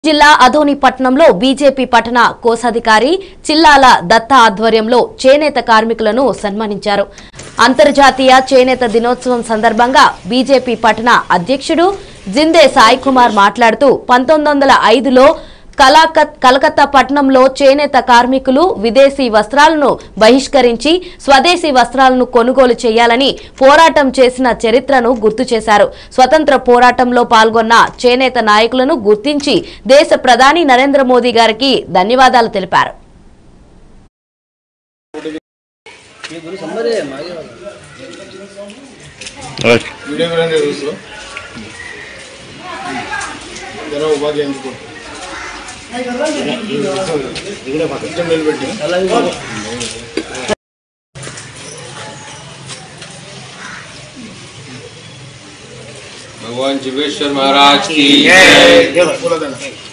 జిల్లా అధోని పట్టణంలో బీజేపీ పట్టణ కోశాధికారి చిల్లాల దత్త ఆధ్వర్యంలో చేనేత కార్మికులను సన్మానించారు అంతర్జాతీయ చేనేత దినోత్సవం సందర్భంగా బీజేపీ పట్టణ అధ్యక్షుడు జిందే సాయి కుమార్ మాట్లాడుతూ పంతొమ్మిది వందల ఐదులో కలాకత్ కలకత్తా పట్టణంలో చేనేత కార్మికులు విదేశీ వస్త్రాలను బహిష్కరించి స్వదేశీ వస్త్రాలను కొనుగోలు చేయాలని పోరాటం చేసిన చరిత్రను గుర్తు చేశారు స్వతంత్ర పోరాటంలో పాల్గొన్న చేనేత నాయకులను గుర్తించి దేశ ప్రధాని నరేంద్ర మోదీ గారికి ధన్యవాదాలు తెలిపారు వీడియో కూడా చూసు జర ఉపాధి ఎందుకు కొంచెం నిలబెట్టి भगवान जीवेश्वर महाराज की పూలదండ